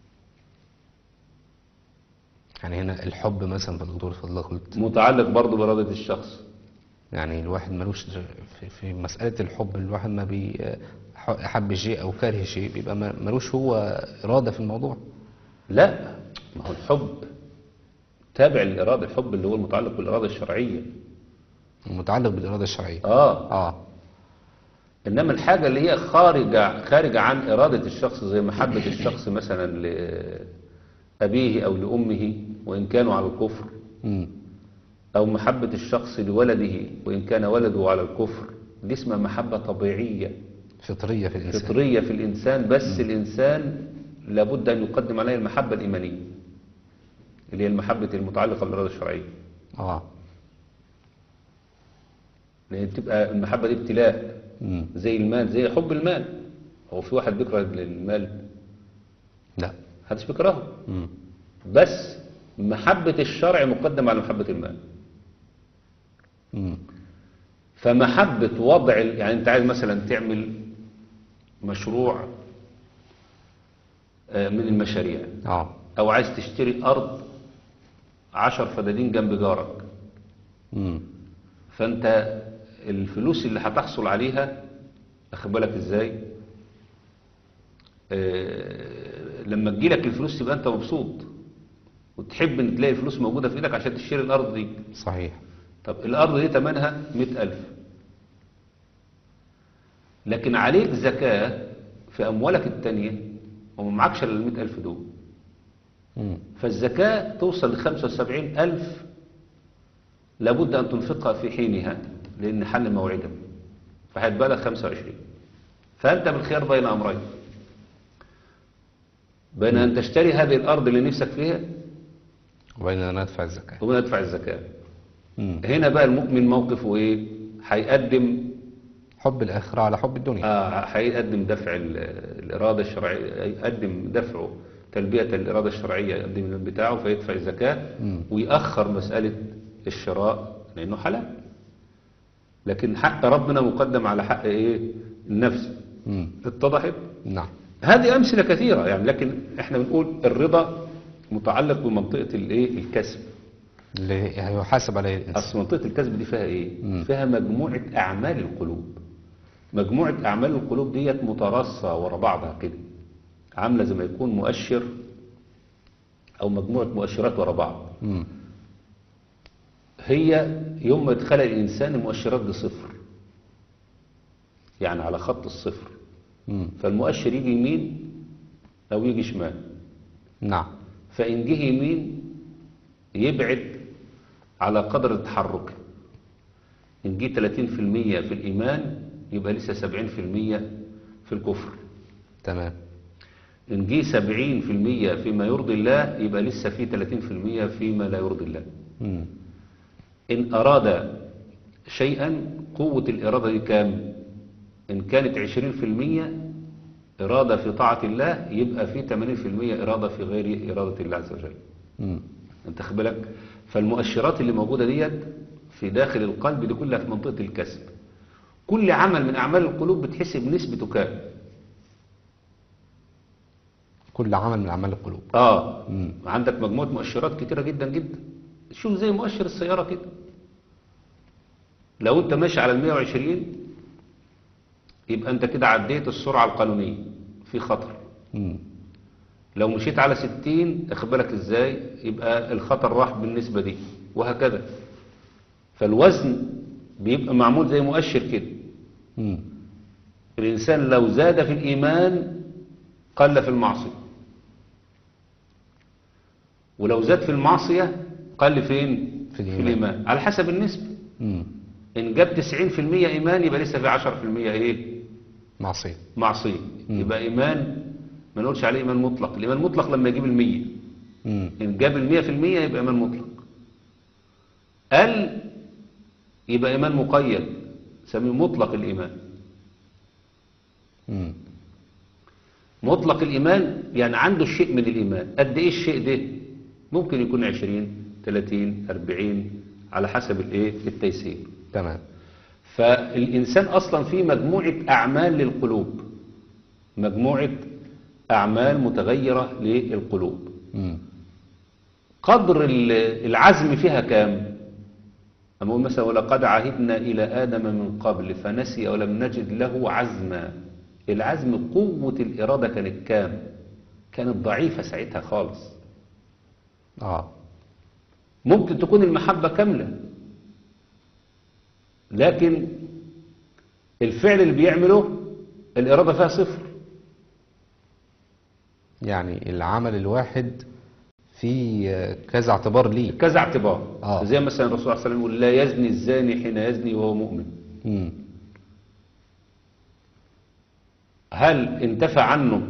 يعني هنا الحب مثلا في الدكتور فضل قلت متعلق برضه بإرادة الشخص يعني الواحد ملوش في, في مسألة الحب الواحد ما بي حب شيء أو كاره شيء بيبقى ما- ملوش هو إرادة في الموضوع لا ما هو الحب تابع للإرادة الحب اللي هو المتعلق بالإرادة الشرعية متعلق بالإرادة الشرعية آه آه إنما الحاجة اللي هي خارجة خارجة عن إرادة الشخص زي محبة الشخص مثلا لأبيه أو لأمه وإن كانوا على الكفر مم. أو محبة الشخص لولده وإن كان ولده على الكفر دي اسمها محبة طبيعية فطرية في الإنسان فطرية في الإنسان بس الإنسان لابد أن يقدم عليه المحبة الإيمانية اللي هي المحبة المتعلقة بالإرادة الشرعية آه لأن بتبقى المحبة دي ابتلاء مم. زي المال زي حب المال هو في واحد بيكره المال لا محدش بيكرهه مم. بس محبة الشرع مقدمة على محبة المال مم. فمحبة وضع ال- يعني انت عايز مثلا تعمل مشروع آه، من المشاريع اه او عايز تشتري ارض عشر فدادين جنب جارك مم. فانت الفلوس اللي هتحصل عليها اخد بالك ازاي آه، لما تجيلك الفلوس تبقى انت مبسوط وتحب ان تلاقي الفلوس موجودة في ايدك عشان تشتري الارض دي صحيح طب الأرض دي تمنها مئة ألف لكن عليك زكاة في أموالك التانية وما معكش إلا المئة ألف دول مم. فالزكاة توصل لخمسة وسبعين ألف لابد أن تنفقها في حينها لأن حل موعدها فهتبقى لك خمسة وعشرين فأنت بالخيار بين أمرين بين أن تشتري هذه الأرض اللي نفسك فيها وبين أن ندفع الزكاة وبين أن تدفع الزكاة مم. هنا بقى المؤمن موقفه إيه هيقدم حب الآخرة على حب الدنيا آه هيقدم دفع ال- الإرادة الشرعية يقدم دفعه تلبية الإرادة الشرعية يقدم من بتاعه فيدفع الزكاة مم. ويأخر مسألة الشراء لأنه حلال لكن حق ربنا مقدم على حق إيه النفس مم. اتضحت نعم هذه أمثلة كثيرة يعني لكن احنا بنقول الرضا متعلق بمنطقة الايه الكسب اللي هيحاسب عليه الإنسان أصل منطقة الكسب دي فيها إيه؟ مم. فيها مجموعة أعمال القلوب مجموعة أعمال القلوب ديت مترصة ورا بعضها كده عاملة زي ما يكون مؤشر أو مجموعة مؤشرات ورا بعض مم. هي يوم ما يتخلق الإنسان المؤشرات دي صفر يعني على خط الصفر مم. فالمؤشر يجي يمين أو يجي شمال نعم فإن جه يمين يبعد على قدر التحرك إن جه 30% في الإيمان يبقى لسه 70% في الكفر تمام إن جه 70% فيما يرضي الله يبقى لسه في 30% فيما لا يرضي الله مم. إن أراد شيئا قوة الإرادة دي كام إن كانت 20% إرادة في طاعة الله يبقى في 80% إرادة في غير إرادة الله عز وجل مم. انت خد بالك فالمؤشرات اللي موجودة ديت في داخل القلب دي كلها في منطقة الكسب كل عمل من أعمال القلوب بتحسب نسبته كام كل عمل من أعمال القلوب اه مم. عندك مجموعة مؤشرات كتيرة جدا جدا شوف زي مؤشر السيارة كده لو انت ماشي على ال 120 يبقى انت كده عديت السرعة القانونية في خطر مم. لو مشيت على 60 اخد بالك ازاي يبقى الخطر راح بالنسبة دي وهكذا فالوزن بيبقى معمول زي مؤشر كده مم. الإنسان لو زاد في الإيمان قل في المعصية ولو زاد في المعصية قل فين في الإيمان. في الإيمان على حسب النسبة مم. إن جاب 90% إيمان يبقى لسه في 10% إيه معصية معصية مم. يبقى إيمان ما نقولش عليه إيمان مطلق الإيمان مطلق لما يجيب المية مم. إن جاب المية في المية يبقى إيمان مطلق قل يبقى إيمان مقيد سميه مطلق الإيمان مم. مطلق الإيمان يعني عنده الشيء من الإيمان قد إيه الشيء ده ممكن يكون 20 30 40 على حسب الإيه التيسير تمام فالإنسان أصلا فيه مجموعة أعمال للقلوب مجموعة أعمال متغيرة للقلوب مم. قدر ال- العزم فيها كام أما أقول مثلا ولقد عهدنا إلى آدم من قبل فنسي ولم نجد له عزما العزم قوة الإرادة كانت كام كانت ضعيفة ساعتها خالص اه ممكن تكون المحبة كاملة لكن الفعل اللي بيعمله الإرادة فيها صفر يعني العمل الواحد في آه، كذا اعتبار ليه كذا اعتبار آه. زي مثلا الرسول صلى الله عليه وسلم يقول لا يزني الزاني حين يزني وهو مؤمن مم. هل انتفى عنه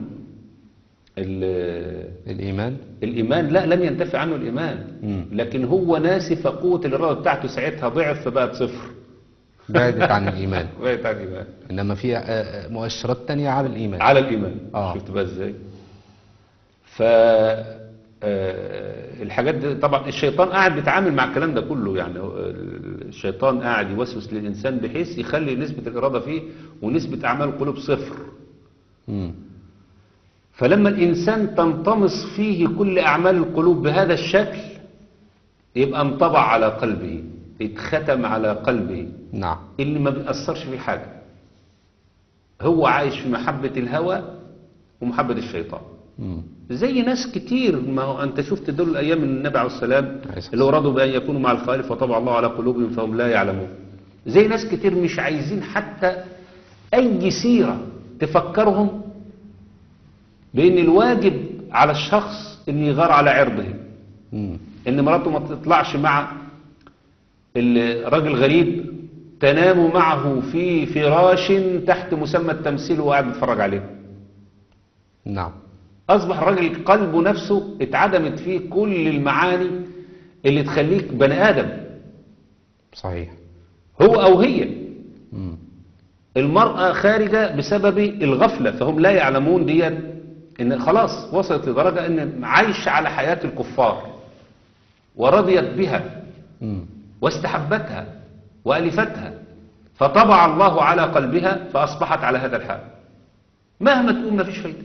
ال- الإيمان الإيمان لا لم ينتفي عنه الإيمان مم. لكن هو ناسي فقوة الإرادة بتاعته ساعتها ضعف فبقت صفر بعدت عن الإيمان بقت عن الإيمان إنما في آه، آه، مؤشرات تانية على الإيمان على الإيمان آه. شفت بقى إزاي ف آه، الحاجات دي طبعا الشيطان قاعد بيتعامل مع الكلام ده كله يعني هو الشيطان قاعد يوسوس للإنسان بحيث يخلي نسبة الإرادة فيه ونسبة أعمال القلوب صفر مم. فلما الإنسان تنطمس فيه كل أعمال القلوب بهذا الشكل يبقى انطبع على قلبه اتختم على قلبه نعم اللي ما بيأثرش فيه حاجة هو عايش في محبة الهوى ومحبة الشيطان مم. زي ناس كتير ما هو انت شفت دول الايام من النبي عليه السلام عليه الصلاة اللي ارادوا بان يكونوا مع الخالف وطبع الله على قلوبهم فهم لا يعلمون زي ناس كتير مش عايزين حتى اي سيره تفكرهم بان الواجب على الشخص ان يغار على عرضه مم. ان مراته ما تطلعش مع الراجل غريب تنام معه في فراش تحت مسمى التمثيل وقاعد بيتفرج عليه نعم أصبح الراجل قلبه نفسه اتعدمت فيه كل المعاني اللي تخليك بني آدم صحيح هو أو هي مم. المرأة خارجة بسبب الغفلة فهم لا يعلمون ديت إن خلاص وصلت لدرجة إن عايش على حياة الكفار ورضيت بها مم. واستحبتها وألفتها فطبع الله على قلبها فأصبحت على هذا الحال مهما تقول ما فيش فايدة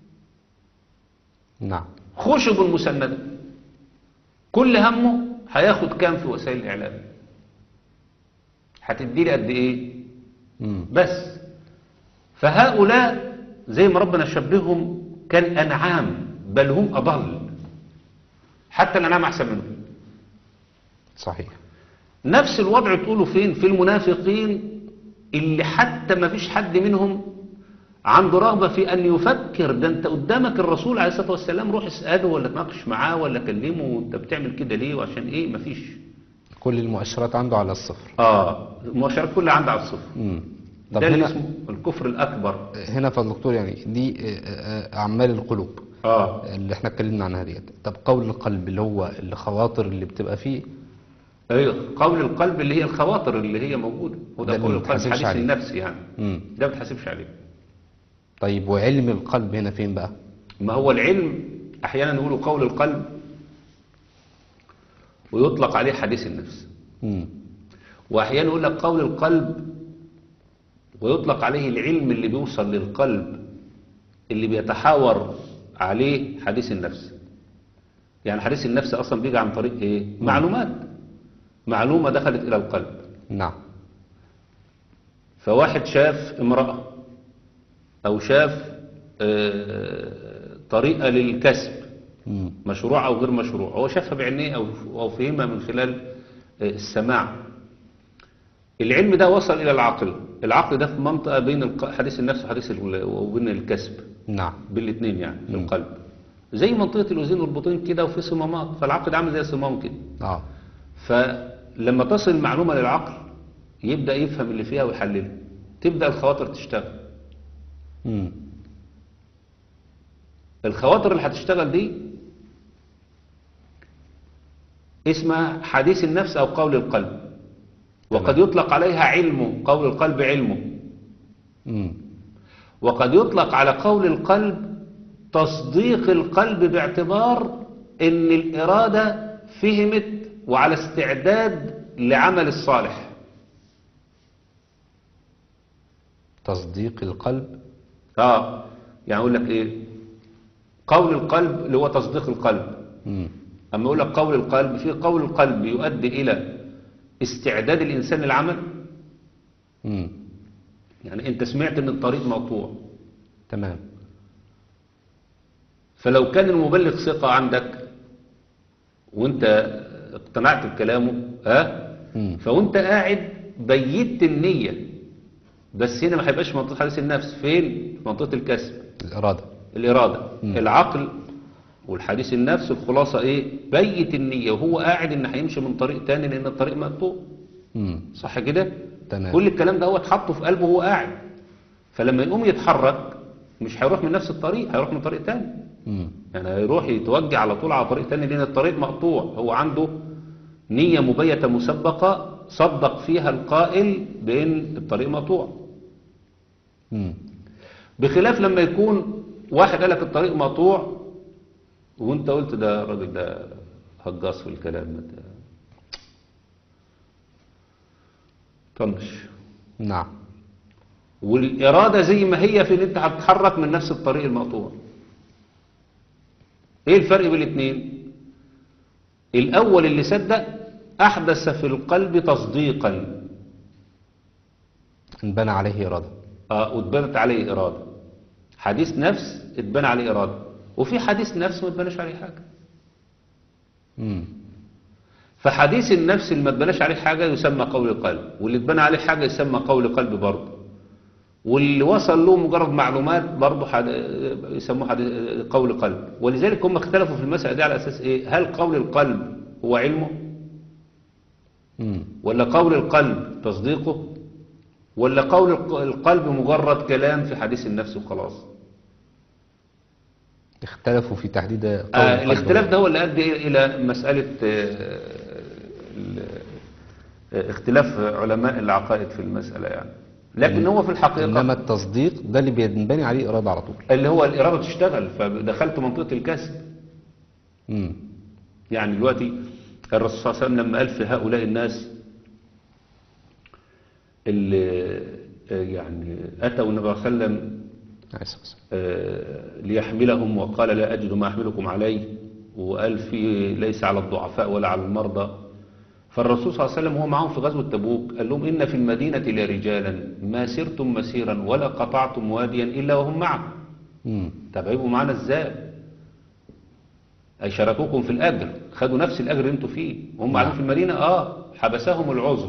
نعم خشب مسندة كل همه هياخد كام في وسائل الإعلام هتدي لي قد إيه مم. بس فهؤلاء زي ما ربنا شبههم كالأنعام بل هم أضل حتى الأنعام أحسن منهم صحيح نفس الوضع تقوله فين في المنافقين اللي حتى ما فيش حد منهم عنده رغبة في أن يفكر ده أنت قدامك الرسول عليه الصلاة والسلام روح اسأله ولا تناقش معاه ولا كلمه وأنت بتعمل كده ليه وعشان إيه مفيش كل المؤشرات عنده على الصفر آه المؤشرات كلها عندها على الصفر مم. طب ده اللي هنا اسمه الكفر الأكبر هنا فضل دكتور يعني دي آه، آه، أعمال القلوب آه اللي احنا اتكلمنا عنها ديت طب قول القلب اللي هو الخواطر اللي بتبقى فيه أيوه قول القلب اللي هي الخواطر اللي هي موجودة وده ده اللي قول ما القلب بتحاسبش حديث عليه. النفس يعني مم. ده ما بتحاسبش عليه طيب وعلم القلب هنا فين بقى ما هو العلم أحيانا نقول قول القلب ويطلق عليه حديث النفس مم. وأحيانا يقول لك قول القلب ويطلق عليه العلم اللي بيوصل للقلب اللي بيتحاور عليه حديث النفس يعني حديث النفس أصلا بيجي عن طريق إيه؟ معلومات معلومة دخلت إلى القلب نعم فواحد شاف امرأة أو شاف آه، طريقة للكسب مم. مشروع أو غير مشروع هو شافها بعينيه أو أو فهمها من خلال آه، السماع العلم ده وصل إلى العقل العقل ده في منطقة بين الق- حديث النفس وحديث ال- وبين الكسب نعم بين الاثنين يعني في القلب زي منطقة الأذين والبطين كده وفي صمامات فالعقل ده عامل زي الصمام كده اه فلما تصل المعلومة للعقل يبدأ يفهم اللي فيها ويحللها تبدأ الخواطر تشتغل مم. الخواطر اللي هتشتغل دي اسمها حديث النفس أو قول القلب وقد يطلق عليها علمه قول القلب علمه مم. وقد يطلق على قول القلب تصديق القلب باعتبار ان الإرادة فهمت وعلى استعداد لعمل الصالح تصديق القلب اه يعني اقول لك ايه قول القلب اللي هو تصديق القلب مم. اما اقول لك قول القلب في قول القلب يؤدي الى استعداد الانسان للعمل مم. يعني انت سمعت ان الطريق مقطوع تمام فلو كان المبلغ ثقة عندك وانت اقتنعت بكلامه ها مم. فوانت قاعد بيت النية بس هنا ما هيبقاش منطقة حديث النفس فين في منطقة الكسب الإرادة الإرادة مم. العقل والحديث النفس الخلاصة ايه بيت النية وهو قاعد ان هيمشي من طريق تاني لان الطريق مقطوع مم. صح كده تمام. كل الكلام ده هو اتحطه في قلبه وهو قاعد فلما يقوم يتحرك مش هيروح من نفس الطريق هيروح من طريق تاني مم. يعني هيروح يتوجه على طول على طريق تاني لان الطريق مقطوع هو عنده نية مبيتة مسبقة صدق فيها القائل بان الطريق مقطوع مم. بخلاف لما يكون واحد قال لك الطريق مقطوع وانت قلت ده الراجل ده هجاص في الكلام ده طنش نعم والإرادة زي ما هي في ان انت هتتحرك من نفس الطريق المقطوع ايه الفرق بين الاثنين الاول اللي صدق احدث في القلب تصديقا انبنى عليه إرادة اه واتبنت عليه إرادة حديث نفس اتبنى عليه إرادة وفي حديث نفس ما اتبناش عليه حاجة مم. فحديث النفس اللي ما اتبناش عليه حاجة يسمى قول القلب واللي اتبنى عليه حاجة يسمى قول قلب برضه واللي وصل له مجرد معلومات برضه حد... يسموه حد... قول قلب ولذلك هم اختلفوا في المسألة دي على أساس إيه هل قول القلب هو علمه مم. ولا قول القلب تصديقه ولا قول الق- القلب مجرد كلام في حديث النفس وخلاص اختلفوا في تحديد قول آه القلب. الاختلاف ده هو اللي أدى إلى مسألة آه، ال- آه، اختلاف علماء العقائد في المسألة يعني لكن هو في الحقيقة إنما التصديق ده اللي بينبني عليه إرادة على طول اللي هو الإرادة تشتغل فدخلت منطقة الكسب مم. يعني دلوقتي الرسول صلى الله عليه وسلم لما قال في هؤلاء الناس اللي آه، يعني أتوا النبي صلى الله عليه وسلم عليه الصلاة والسلام. آه، ليحملهم وقال لا أجد ما أحملكم عليه وقال في ليس على الضعفاء ولا على المرضى فالرسول صلى الله عليه وسلم هو معهم في غزوة تبوك قال لهم إن في المدينة لرجالا ما سرتم مسيرا ولا قطعتم واديا إلا وهم معكم مم. طب هيبقوا معانا ازاي أي شاركوكم في الأجر خدوا نفس الأجر اللي انتوا فيه وهم قاعدين في المدينة آه حبسهم العذر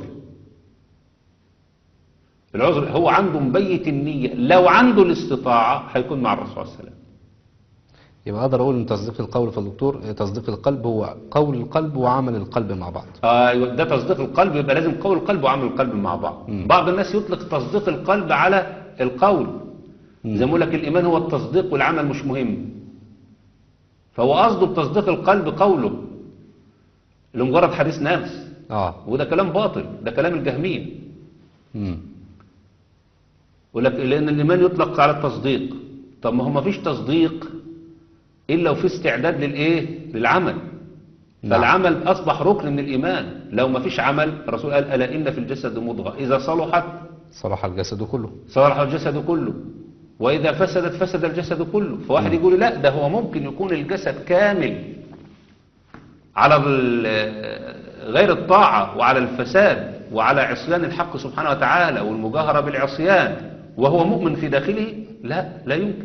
العذر هو عنده مبيت النية لو عنده الاستطاعة هيكون مع الرسول صلى الله عليه وسلم يبقى أقدر أقول إن تصديق القول في الدكتور تصديق القلب هو قول القلب وعمل القلب مع بعض ايوه ده تصديق القلب يبقى لازم قول القلب وعمل القلب مع بعض بعض الناس يطلق تصديق القلب على القول زي ما يقول لك الايمان هو التصديق والعمل مش مهم فهو قصده بتصديق القلب قوله لمجرد حديث نفس آه وده كلام باطل ده كلام الجهمية مم. يقول لك لان الايمان يطلق على التصديق طب ما هو ما فيش تصديق الا وفي استعداد للايه للعمل نعم. فالعمل اصبح ركن من الايمان لو ما فيش عمل الرسول قال الا ان في الجسد مضغه اذا صلحت صلاح الجسد كله صلح الجسد كله واذا فسدت فسد الجسد كله فواحد يقول لي لا ده هو ممكن يكون الجسد كامل على ال- غير الطاعه وعلى الفساد وعلى عصيان الحق سبحانه وتعالى والمجاهره بالعصيان وهو مؤمن في داخله لا لا يمكن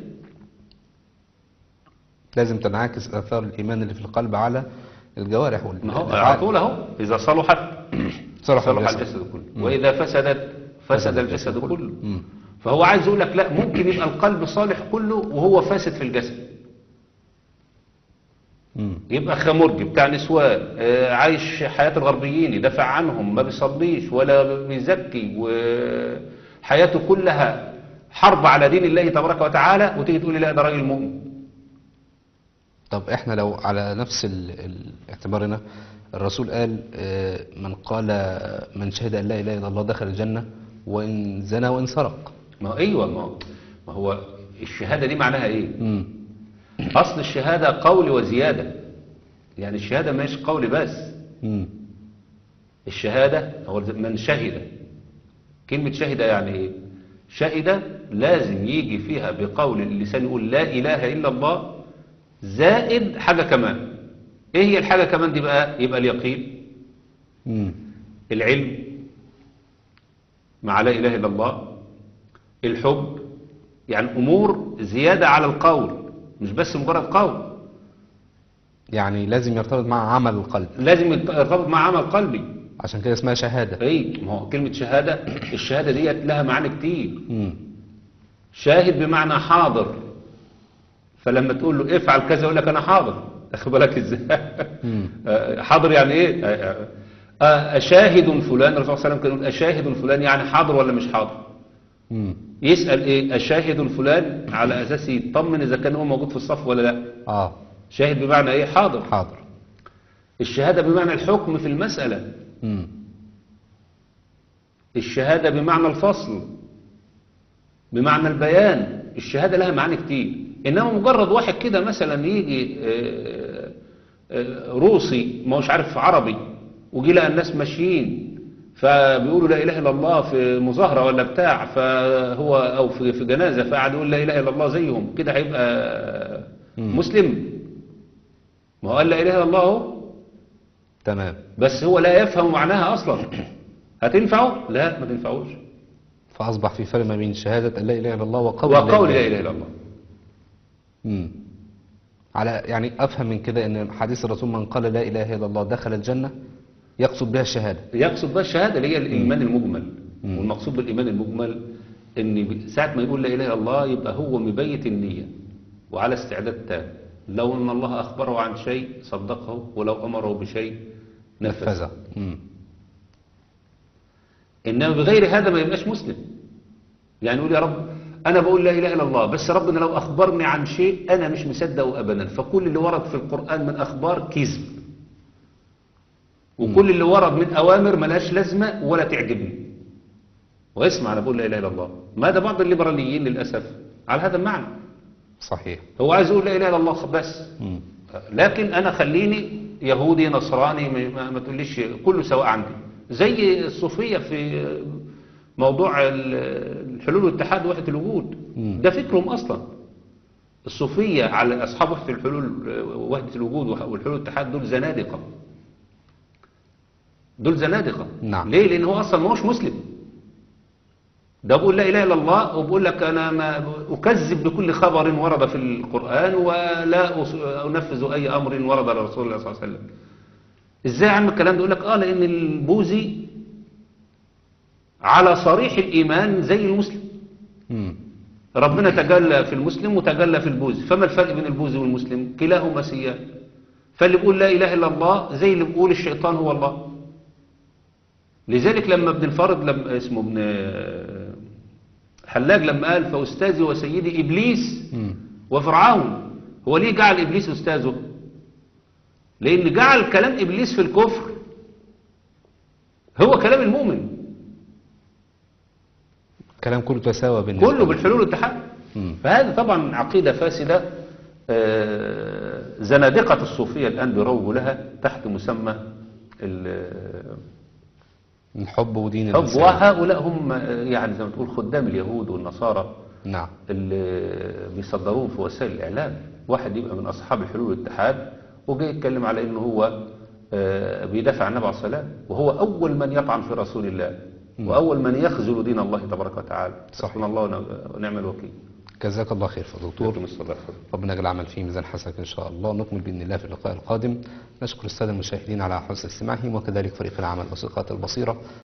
لازم تنعكس آثار الإيمان اللي في القلب على الجوارح ما هو والأفعال. على طول اهو اذا صلحت صلح صلح الجسد. الجسد كله واذا فسدت فسد الجسد كله مم. فهو عايز يقول لك لا ممكن يبقى القلب صالح كله وهو فاسد في الجسد مم. يبقى خمرج بتاع نسوان آه، عايش حياة الغربيين يدافع عنهم ما بيصليش ولا بيزكي وحياته كلها حرب على دين الله تبارك وتعالى وتيجي تقول لي لا ده راجل مؤمن طب احنا لو على نفس ال- الاعتبار هنا الرسول قال آه، من قال من شهد ان لا اله الا الله دخل الجنه وان زنى وان سرق ما هو ايوه ما هو, ما هو الشهادة دي معناها ايه مم. اصل الشهادة قول وزيادة يعني الشهادة مش قول بس مم. الشهادة هو من شهد كلمة شهد يعني ايه شهد لازم يجي فيها بقول اللسان يقول لا إله إلا الله زائد حاجة كمان ايه هي الحاجة كمان دي بقى يبقى اليقين مم. العلم مع لا إله إلا الله الحب يعني أمور زيادة على القول مش بس مجرد قول يعني لازم يرتبط مع عمل القلب لازم يرتبط مع عمل قلبي عشان كده اسمها شهاده اي ما هو كلمة شهادة الشهادة ديت لها معاني كتير مم. شاهد بمعنى حاضر فلما تقول له افعل كذا يقول لك انا حاضر اخد بالك ازاي آه، حاضر يعني ايه آه، آه، اشاهد فلان الرسول صلى الله عليه وسلم كان يقول اشاهد فلان يعني حاضر ولا مش حاضر مم. يسأل ايه اشاهد فلان على اساس يطمن اذا كان هو موجود في الصف ولا لا اه شاهد بمعنى ايه حاضر حاضر الشهادة بمعنى الحكم في المسألة مم. الشهادة بمعنى الفصل بمعنى البيان الشهادة لها معاني كتير انما مجرد واحد كده مثلا يجي آه، آه، روسي ما هوش عارف عربي وجي لقى الناس ماشيين فبيقولوا لا اله الا الله في مظاهره ولا بتاع فهو او في في جنازه فقعد يقول لا اله الا الله زيهم كده هيبقى مسلم ما هو قال لا اله الا الله اهو تمام بس هو لا يفهم معناها اصلا هتنفعه لا ما تنفعوش فأصبح في فرق ما بين شهادة أن لا إله إلا الله وقول وقول لا اله الا الله مم. على يعني أفهم من كده أن حديث الرسول من قال لا إله إلا الله دخل الجنة يقصد بها الشهادة يقصد بقى الشهاده اللي هي الايمان المجمل والمقصود بالايمان المجمل ان ب- ساعه ما يقول لا اله الا الله يبقى هو مبيت النيه وعلى استعداد تام لو ان الله اخبره عن شيء صدقه ولو امره بشيء نفذه نفذها مم. انما بغير هذا ما يبقاش مسلم يعني يقول يا رب انا بقول لا اله الا الله بس ربنا لو اخبرني عن شيء انا مش مصدقه ابدا فكل اللي ورد في القران من اخبار كذب وكل اللي ورد من اوامر ملهاش لازمه ولا تعجبني واسمع انا بقول لا اله الا الله ماذا بعض الليبراليين للاسف على هذا المعنى صحيح هو عايز يقول لا اله الا الله بس مم. لكن انا خليني يهودي نصراني ما- ما, ما تقوليش كله سواء عندي زي الصوفيه في موضوع ال- الحلول والاتحاد وحده الوجود ده فكرهم اصلا الصوفيه على اصحاب وحده الحلول وحده الوجود والحلول والاتحاد دول زنادقه دول زنادقه نعم. ليه لان هو اصلا ما هوش مسلم ده بقول لا إله إلا الله وبقول لك أنا ما أكذب بكل خبر ورد في القرآن ولا أص- أنفذ أي أمر ورد على رسول الله صلى الله عليه وسلم إزاي يا عم الكلام ده يقول لك آه لأن البوذي على صريح الإيمان زي المسلم مم. ربنا تجلى في المسلم وتجلى في البوذي فما الفرق بين البوذي والمسلم كلاهما سيان فاللي بيقول لا إله إلا الله زي اللي بيقول الشيطان هو الله لذلك لما ابن الفارض لما اسمه ابن حلاج لما قال فأستاذي وسيدي إبليس مم. وفرعون هو ليه جعل إبليس أستاذه لأن جعل كلام إبليس في الكفر هو كلام المؤمن كلام كله تساوى بالنسبة كله بالحلول والاتحاد مم. فهذه طبعا عقيدة فاسدة آه، زنادقة الصوفية الآن بيروجوا لها تحت مسمى ال- الحب ودين الحب الإنسان وهؤلاء هم آه، يعني زي ما تقول خدام اليهود والنصارى نعم اللي بيصدروه في وسائل الإعلام واحد يبقى من أصحاب الحلول والاتحاد وجاي يتكلم على إنه هو آه، بيدافع عن النبي عليه الصلاة والسلام وهو أول من يطعن في رسول الله وأول من يخذل دين الله تبارك وتعالى صحيح. حسبنا الله ونعم- ونعم الوكيل جزاك الله خير فضل دكتور دكتور الصلاة ربنا يجعل العمل فيه ميزان حسنك إن شاء الله نكمل بإذن الله في اللقاء القادم نشكر السادة المشاهدين على حسن استماعهم وكذلك فريق العمل وثقات البصيرة